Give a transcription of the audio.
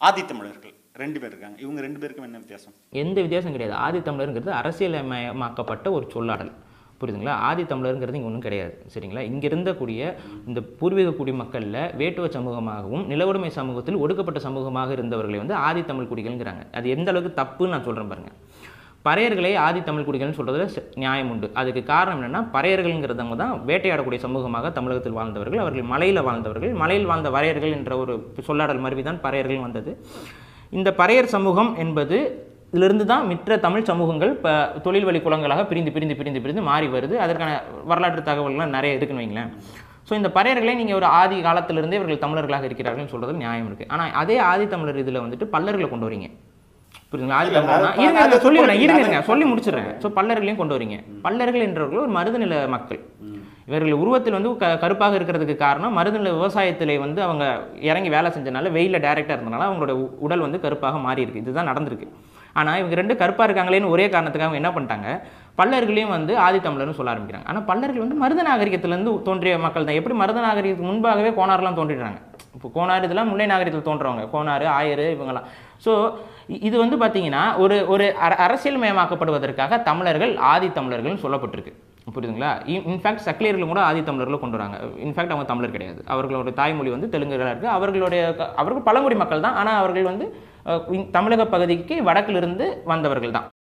ஆதித்தமிழர்கள் ரெண்டு பேர் இருக்காங்க இவங்க ரெண்டு பேருக்கும் என்ன வித்தியாசம் எந்த வித்தியாசம் கிடையாது ஆதி தமிழருங்கிறது அரசியலமயமாக்கப்பட்ட ஒரு சொல்லாடல் புரியுதுங்களா ஆதி தமிழருங்கிறது இங்கே ஒன்றும் கிடையாது சரிங்களா இங்கே இருந்தக்கூடிய இந்த பூர்வீக குடிமக்களில் வேட்டுவ சமூகமாகவும் நிலவுடைமை சமூகத்தில் ஒடுக்கப்பட்ட சமூகமாக இருந்தவர்களை வந்து ஆதி தமிழ் குடிகள்ங்கிறாங்க அது எந்த அளவுக்கு தப்புன்னு நான் சொல்கிறேன் பாருங்க பறையர்களை ஆதி தமிழ் குடிகள்னு சொல்கிறதுல ச- நியாயம் உண்டு அதுக்கு காரணம் என்னென்னா பறையர்கள்ங்கிறதவங்க தான் வேட்டையாடக்கூடிய சமூகமாக தமிழகத்தில் வாழ்ந்தவர்கள் அவர்கள் மலையில் வாழ்ந்தவர்கள் மலையில் வாழ்ந்த வரையர்கள் என்ற ஒரு சொல்லாடல் மருவி தான் பறையர்கள் வந்தது இந்த பறையர் சமூகம் என்பது இதிலிருந்து தான் மற்ற தமிழ் சமூகங்கள் இப்போ தொழில் வழி குலங்களாக பிரிந்து பிரிந்து பிரிந்து பிரிந்து மாறி வருது அதற்கான வரலாற்று தகவல்கள்லாம் நிறைய இருக்குன்னு வைங்களேன் ஸோ இந்த பறையர்களை நீங்கள் ஒரு ஆதி காலத்திலிருந்தே இவர்கள் தமிழர்களாக இருக்கிறார்கள்னு சொல்கிறது நியாயம் இருக்குது ஆனால் அதே ஆதி தமிழர் இதில் வந்துட்டு பல்லர்களை கொண்டு வரீங்க புரியுதுங்களா ஆதி இல்ல, தமிழர்னா அது- இருங்க அது இருங்க, சொல்லிடுறேன் புரியுது. இருங்க இருங்க சொல்லி முடிச்சிடுறேன் ஸோ பல்லர்களையும் கொண்டு வரீங்க பல்லர்கள் என்றவர்கள் ஒரு மருதநில மக்கள் இவர்கள் உருவத்தில் வந்து க கருப்பாக இருக்கிறதுக்கு காரணம் மருதநில விவசாயத்திலே வந்து அவங்க இறங்கி வேலை செஞ்சனால வெயிலில் டைரெக்டாக இருந்தனால அவங்களோட உ- உடல் வந்து கருப்பாக மாறி இருக்கு இதுதான் நடந்திருக்கு ஆனால் இவங்க ரெண்டு கருப்பாக இருக்காங்களேன்னு ஒரே காரணத்துக்காக அவங்க என்ன பண்ணிட்டாங்க பல்லர்களையும் வந்து ஆதித்தமிழர்னு சொல்ல ஆரம்பிக்கிறாங்க ஆனால் பல்லர்கள் வந்து மருத நாகரிகத்திலேருந்து தோன்றிய மக்கள் தான் எப்படி மருத நாகரிகத்துக்கு முன்பாகவே கோனார்லாம் தோன்றிடுறாங்க இப்போ கோனார் இதெல்லாம் முல்லை நாகரிகத்தில் தோன்றவங்க கோனார் ஆயர் இவங்கெல்லாம் ஸோ இது வந்து பார்த்தீங்கன்னா ஒரு ஒரு அர- அரசியல் மயமாக்கப்படுவதற்காக தமிழர்கள் ஆதி தமிழர்கள்னு சொல்லப்பட்டிருக்கு புரியுதுங்களா இன்ஃபேக்ட் சக்கிலியர்கள் கூட ஆதி தமிழர்களை கொண்டு வராங்க இன்ஃபேக்ட் அவங்க தமிழர் கிடையாது அவர்களோட தாய்மொழி வந்து தெலுங்குகளாக இருக்குது அவர்களுடைய க- அவர்கள் பழங்குடி மக்கள் தான் ஆனால் அவர்கள் வந்து அஹ், தமிழக பகுதிக்கு வடக்கிலிருந்து வந்தவர்கள் தான்